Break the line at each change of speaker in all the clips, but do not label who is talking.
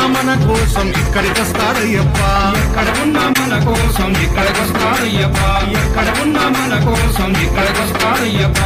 మన కోసం ఇక్కడికొస్తాడయ్యప్ప
ఎక్కడ ఉన్నా మన కోసం ఇక్కడికొస్తాడయ్యప్ప ఎక్కడ ఉన్నా మన కోసం ఇక్కడికొస్తాడయ్యప్ప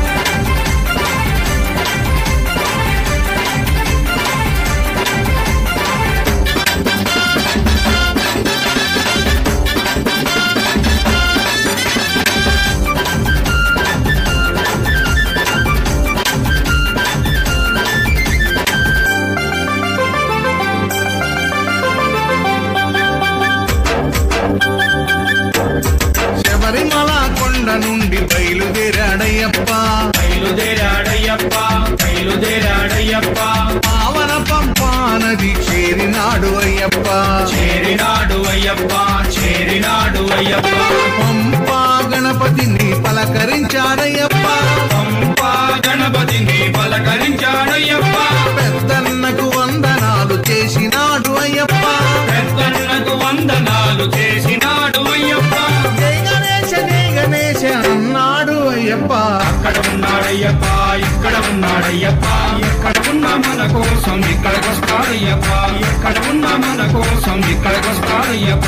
శబరిమల కొండ నుండి బయలుదేరాడయ్యప్ప
బయలుదేరాడయ్యప్ప బయలుదేరాడయ్యప్ప
పావన పంపా నది చేరినాడు అయ్యప్ప
చేరినాడు అయ్యప్ప చేరినాడు అయ్యప్ప
పంపా గణపతిని పలకరించాడయ్యప్ప
పంపా గణపతిని పలకరించాడయ్యప్ప
పెద్దన్నకు వందనాలు చేసినాడు అయ్యప్ప
పెద్దన్నకు వందనాలు చేసినాడు అయ్యప్ప
జై గణేశ జై గణేశ అన్నాడు అయ్యప్ప
అక్కడ ఉన్నాడయ్యప్ప ఇక్కడ ఉన్నాడయ్యప్ప ఎక్కడ ఉన్నా మన కోసం ఇక్కడికొస్తాడయ్యప్ప ఎక్కడ ఉన్నా మన కోసం ఇక్కడికొస్తాడయ్యప్ప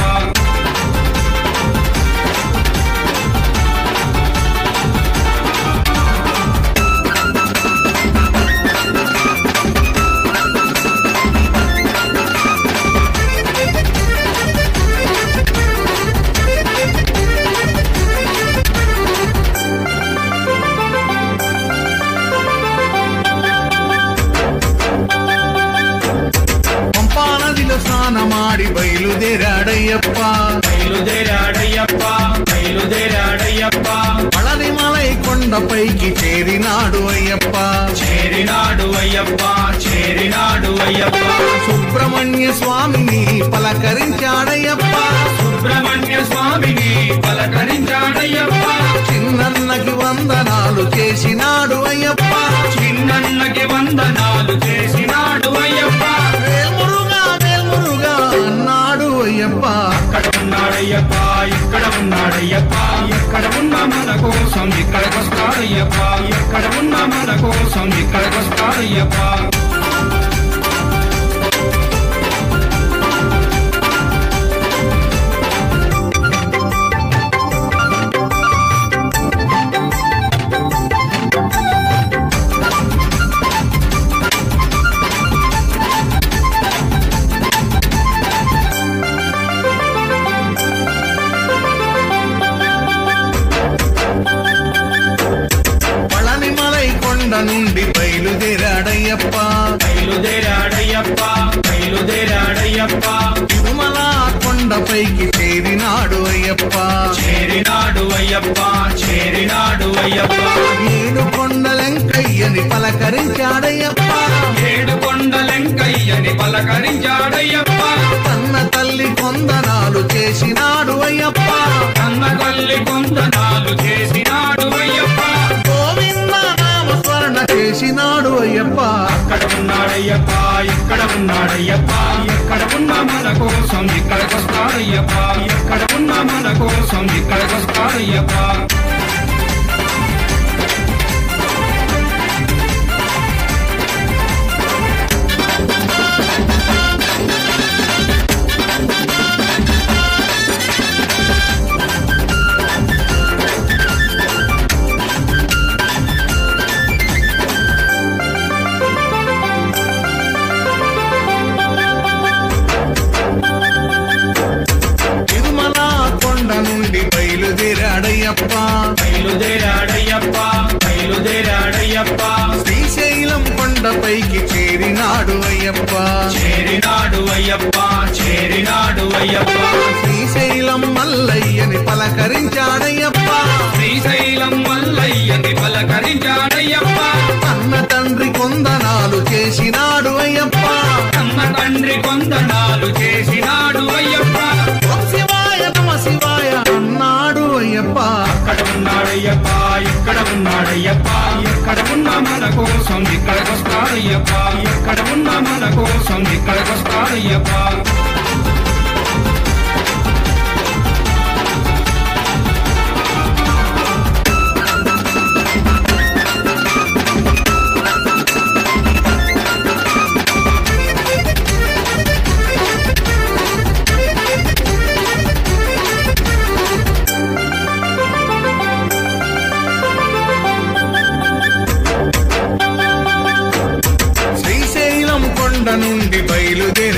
పంపా నదిలో స్నానమాడి బయలుదేరాడయ్యప్ప
బయలుదేరాడయ్యప్ప బయలుదేరాడయ్యప్ప
పళనిమలై కొండపైకి చేరినాడు అయ్యప్ప
చేరినాడు అయ్యప్ప చేరినాడు అయ్యప్ప
సుబ్రహ్మణ్య స్వామిని పలకరించాడయ్యప్ప
సుబ్రహ్మణ్య స్వామిని పలకరించాడయ్యప్ప
చిన్నన్నకి వందనాలు చేసినాడు అయ్యప్ప
చిన్నన్నకి వందనాలు చేసినాడు అయ్యప్ప
వేల్మురుగా వేల్మురుగా అన్నాడు అయ్యప్ప
అక్కడ ఉన్నాడయ్యప్ప ఇక్కడ ఉన్నాడయ్యప్ప ఎక్కడ ఉన్నా మన కోసం ఇక్కడికొస్తాడయ్యప్ప ఎక్కడ ఉన్నా మన కోసం ఇక్కడికొస్తాడయ్యప్ప
పళనిమలై కొండ నుండి బయలుదేరాడయ్యప్ప
బయలుదేరాడయ్యప్ప బయలుదేరాడయ్యప్ప
తిరుమల కొండపైకి చేరినాడు అయ్యప్ప
చేరినాడు అయ్యప్ప చేరినాడు అయ్యప్ప
ఏడు కొండలెంకయ్యని పలకరించాడయ్యప్ప
ఏడు కొండలెంకయ్యని పలకరించాడయ్యప్ప
కన్న తల్లి కొందనాలు చేసినాడు అయ్యప్ప
కన్న తల్లి కొందనాలు చేసినాడు అయ్యప్ప
గోవింద నామస్మరణ చేసినాడు అయ్యప్ప
అక్కడ ఉన్నాడయ్యప్ప ఇక్కడ ఉన్నాడయ్యప్ప ఎక్కడ ఉన్నా మన కోసం ఇక్కడికొస్తాడయ్యప్ప ఎక్కడ ఉన్నా మన కోసం ఇక్కడికొస్తాడయ్యప్ప
తిరుమల కొండ నుండి బయలుదేరాడయ్యప్ప
బయలుదేరాడయ్యప్ప బయలుదేరాడయ్యప్ప
శ్రీశైలం కొండపైకి చేరినాడు అయ్యప్ప
చేరినాడు అయ్యప్ప చేరినాడు అయ్యప్ప
శ్రీశైలం మల్లయ్యని పలకరించాడయ్యప్ప
శ్రీశైలం మల్లయ్యని పలకరించాడయ్యప్ప
అన్న తండ్రి కొందనాలు చేసినాడు అయ్యప్ప
కన్న తండ్రి కొందనాలు చేసినాడు అయ్యప్ప
ఓం శివాయ నమ శివాయ అన్నాడు అయ్యప్ప
అక్కడ ఉన్నాడయ్యప్ప ఇక్కడ ఉన్నాడయ్యప్ప ఎక్కడ ఉన్నా మన కోసం ఇక్కడికొస్తాడయ్యప్ప ఎక్కడ ఉన్నా మన కోసం ఇక్కడికొస్తాడయ్యప్ప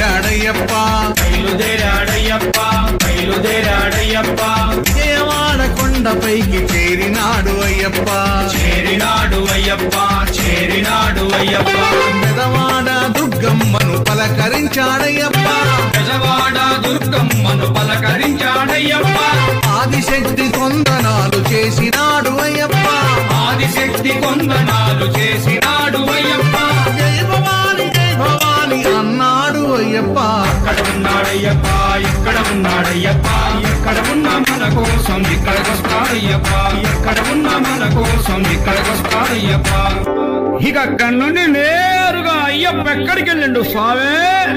బయలుదేరాడయ్యప్ప
బయలుదేరాడయ్యప్ప బయలుదేరాడయ్యప్ప
విజయవాడ కొండపైకి చేరినాడు అయ్యప్ప
చేరినాడు అయ్యప్ప చేరినాడు అయ్యప్ప
పెదవాడ దుర్గమ్మను పలకరించాడయ్యప్ప
గజవాడ దుర్గమ్మను పలకరించాడయ్యప్ప
ఆదిశక్తి కొందనాలు చేసినాడు అయ్యప్ప
ఆదిశక్తి కొందనాలు చేసినాడు అయ్యప్ప
జై భవాని జై భవాని అన్నాడు అయ్యప్ప
అక్కడ ఉన్నాడయ్యప్ప ఇక్కడ ఉన్నాడయ్యప్ప ఎక్కడ ఉన్న మన కోసం ఇక్కడికి వస్తాడయ్యప్ప ఎక్కడ ఉన్న మన కోసం ఇక్కడికి వస్తాడయ్యప్ప ఇక అక్కడి నుండి నేరుగా అయ్యప్ప ఎక్కడికి వెళ్ళిండు స్వామి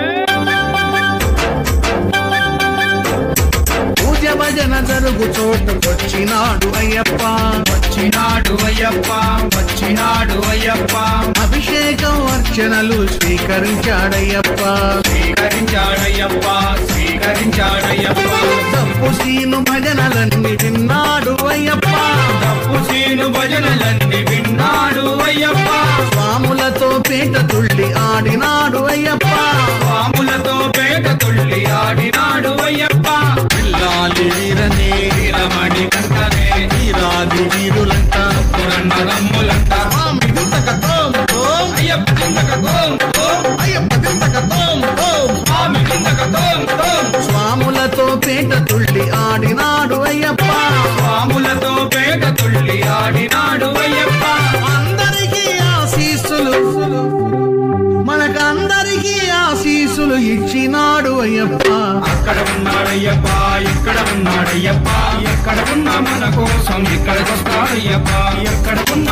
పూజ భజన జరుగు చోటుకొచ్చినాడు అయ్యప్ప
వచ్చినాడు అయ్యప్ప వచ్చినాడు అయ్యప్ప
అభిషేకం అర్చనలు స్వీకరించాడయ్యప్ప
స్వీకరించాడయ్యప్ప స్వీకరించాడయ్యప్ప
తప్పు సీను భజనలన్నీ విన్నాడు అయ్యప్ప
తప్పు సీను భజనలన్నీ విన్నాడు అయ్యప్ప
స్వాములతో పేట తుళ్ళి ఆడినాడు అయ్యప్ప
స్వాములతో పేట తుళ్ళి ఆడినాడు అయ్యప్ప
పిల్లాలి వీరనే
వీరమణి కంటనే
వీరాది వీరులంతా
పురన్నదమ్ములంట
స్వామి దింతక తోం తోం,
అయ్యప్ప కిందక తోం తోం
అయ్యప్ప దింతక తోం తోం.
స్వామి కిందక తోం తోం
స్వాములతో పేట తుళ్ళి ఆడినాడు అయ్యప్ప
స్వాములతో పేట తుళ్ళి ఆడినాడు అయ్యప్ప
అందరికీ ఆశీస్సులు మనకందరికీ ఆశీస్సులు ఇచ్చినాడు అయ్యప్ప
అక్కడ ఉన్నాడయ్యప్ప ఇక్కడ ఉన్నాడయ్యప్ప ఎక్కడ ఉన్నా మన కోసం ఇక్కడికి వస్తాడయ్యప్ప ఎక్కడ ఉన్న